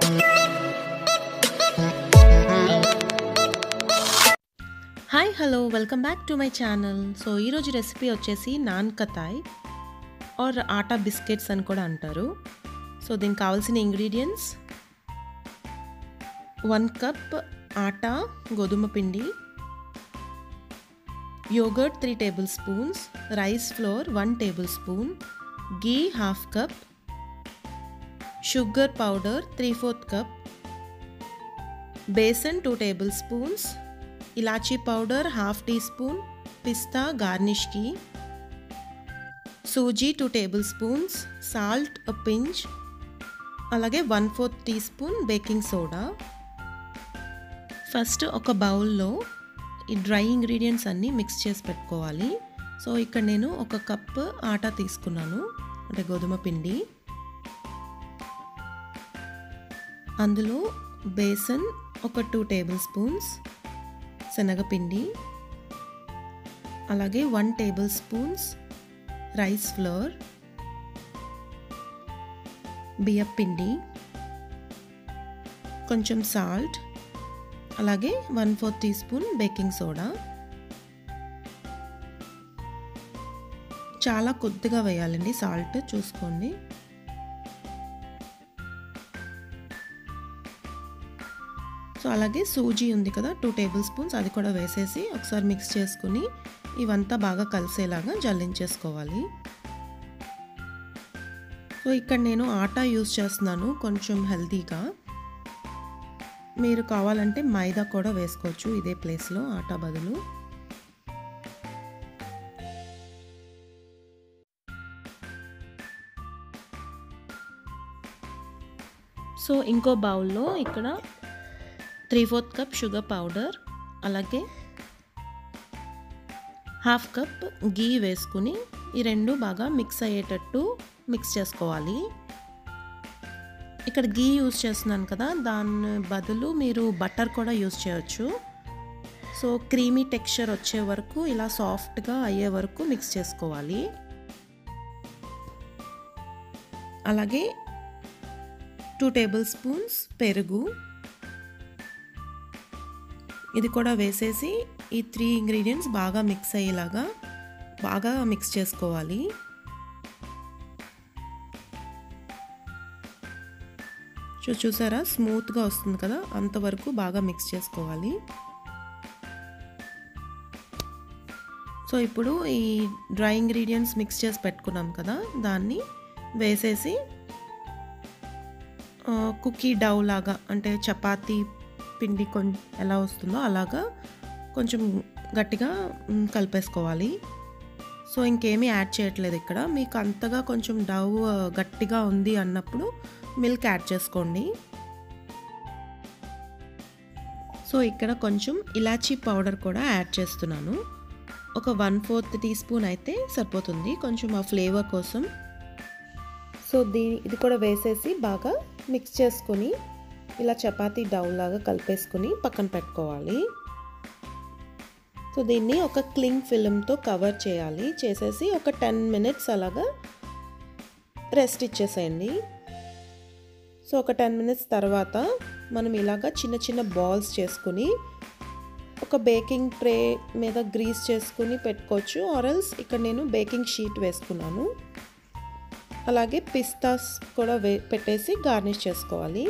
hi hello welcome back to my channel so ఈరోజు recipe వచ్చేసి nankhatai or atta biscuits అని కూడా అంటారు సో దీనికి కావాల్సిన ఇంగ్రీడియంట్స్ వన్ కప్ ఆటా గోధుమ పిండి yogurt three tablespoons rice flour one tablespoon ghee half cup sugar powder three fourth cup besan two tablespoons elaichi powder half teaspoon pista గార్నిష్కి suji two tablespoons salt pinch అలాగే one fourth teaspoon baking soda first ఒక బౌల్లో ఈ dry ingredients అన్నీ mix చేసి పెట్టుకోవాలి so ఇక్కడ నేను ఒక కప్ ఆటా తీసుకున్నాను అంటే గోధుమ పిండి అందులో బేసన్ ఒక టూ టేబుల్ స్పూన్స్ శనగపిండి అలాగే one tablespoons rice flour బియ్యపిండి కొంచెం సాల్ట్ అలాగే one fourth teaspoon baking soda చాలా కొద్దిగా వేయాలండి సాల్ట్ చూసుకోండి సో అలాగే సూజీ ఉంది కదా టూ టేబుల్ స్పూన్స్ అది కూడా వేసేసి ఒకసారి మిక్స్ చేసుకుని ఇవంతా బాగా కలిసేలాగా జల్లించేసుకోవాలి సో ఇక్కడ నేను ఆటా యూస్ చేస్తున్నాను కొంచెం హెల్తీగా మీరు కావాలంటే మైదా కూడా వేసుకోవచ్చు ఇదే ప్లేస్లో ఆటా బదులు సో ఇంకో బౌల్లో ఇక్కడ three fourth cup sugar powder అలాగే హాఫ్ కప్ గీ వేసుకుని ఈ రెండు బాగా మిక్స్ అయ్యేటట్టు మిక్స్ చేసుకోవాలి ఇక్కడ గీ యూస్ చేస్తున్నాను కదా దాని బదులు మీరు బటర్ కూడా యూస్ చేయొచ్చు సో క్రీమీ టెక్స్చర్ వచ్చే వరకు ఇలా సాఫ్ట్గా అయ్యే వరకు మిక్స్ చేసుకోవాలి అలాగే టూ టేబుల్ స్పూన్స్ పెరుగు ఇది కూడా వేసేసి ఈ త్రీ ఇంగ్రీడియంట్స్ బాగా మిక్స్ అయ్యేలాగా బాగా మిక్స్ చేసుకోవాలి చూ చూసారా స్మూత్గా వస్తుంది కదా అంతవరకు బాగా మిక్స్ చేసుకోవాలి సో ఇప్పుడు ఈ డ్రై ఇంగ్రీడియంట్స్ మిక్స్ చేసి పెట్టుకున్నాం కదా దాన్ని వేసేసి కుకీ డౌ లాగా అంటే చపాతీ పిండి కొం ఎలా వస్తుందో అలాగా కొంచెం గట్టిగా కలిపేసుకోవాలి సో ఇంకేమీ యాడ్ చేయట్లేదు ఇక్కడ మీకు అంతగా కొంచెం డవ్ గట్టిగా ఉంది అన్నప్పుడు మిల్క్ యాడ్ చేసుకోండి సో ఇక్కడ కొంచెం ఇలాచీ పౌడర్ కూడా యాడ్ చేస్తున్నాను ఒక వన్ ఫోర్త్ టీ స్పూన్ అయితే సరిపోతుంది కొంచెం ఆ ఫ్లేవర్ కోసం సో దీ ఇది కూడా వేసేసి బాగా మిక్స్ చేసుకొని ఇలా చపాతీ డౌన్ లాగా కలిపేసుకుని పక్కన పెట్టుకోవాలి సో దీన్ని ఒక క్లింగ్ ఫిల్మ్తో కవర్ చేయాలి చేసేసి ఒక టెన్ మినిట్స్ అలాగా రెస్ట్ ఇచ్చేసేయండి సో ఒక టెన్ మినిట్స్ తర్వాత మనం ఇలాగా చిన్న చిన్న బాల్స్ చేసుకుని ఒక బేకింగ్ ట్రే మీద గ్రీస్ చేసుకుని పెట్టుకోవచ్చు ఆరల్స్ ఇక్కడ నేను బేకింగ్ షీట్ వేసుకున్నాను అలాగే పిస్తాస్ కూడా వే పెట్టేసి గార్నిష్ చేసుకోవాలి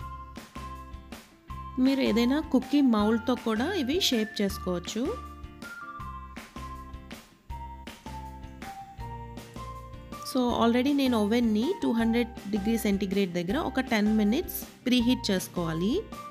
మీరు ఏదైనా కుక్కీ మౌల్డ్తో కూడా ఇవి షేప్ చేసుకోవచ్చు సో ఆల్రెడీ నేను ఓవెన్ని టూ హండ్రెడ్ డిగ్రీ సెంటీగ్రేడ్ దగ్గర ఒక టెన్ మినిట్స్ ప్రీహీట్ చేసుకోవాలి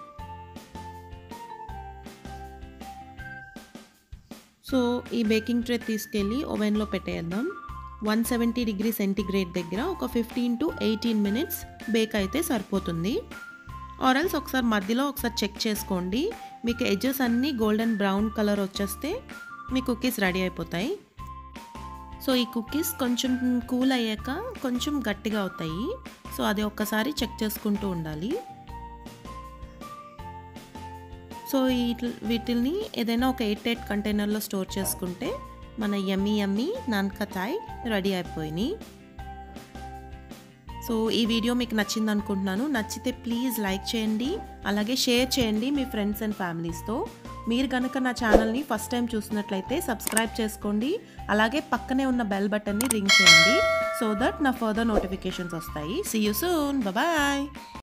సో ఈ బేకింగ్ ట్రే తీసుకెళ్ళి ఓవెన్లో పెట్టేద్దాం వన్ సెవెంటీ డిగ్రీ సెంటీగ్రేడ్ దగ్గర ఒక fifteen to eighteen minutes bake అయితే సరిపోతుంది ఆరల్స్ ఒకసారి మధ్యలో ఒకసారి చెక్ చేసుకోండి మీకు ఎడ్జెస్ అన్నీ గోల్డెన్ బ్రౌన్ కలర్ వచ్చేస్తే మీ కుకీస్ రెడీ అయిపోతాయి సో ఈ కుకీస్ కొంచెం కూల్ అయ్యాక కొంచెం గట్టిగా అవుతాయి సో అది ఒక్కసారి చెక్ చేసుకుంటూ ఉండాలి సో వీటిని ఏదైనా ఒక ఎయిట్ ఎయిట్ కంటైనర్లో స్టోర్ చేసుకుంటే మన యమ్మీ యమ్మీ నాన్కతాయ్ రెడీ అయిపోయినాయి సో ఈ వీడియో మీకు నచ్చింది అనుకుంటున్నాను నచ్చితే ప్లీజ్ లైక్ చేయండి అలాగే షేర్ చేయండి మీ ఫ్రెండ్స్ అండ్ ఫ్యామిలీస్తో మీరు కనుక నా ఛానల్ని ఫస్ట్ టైం చూసినట్లయితే సబ్స్క్రైబ్ చేసుకోండి అలాగే పక్కనే ఉన్న బెల్ బటన్ని రింగ్ చేయండి సో దట్ నా ఫర్దర్ నోటిఫికేషన్స్ వస్తాయి సీ యూ సూన్ బాయ్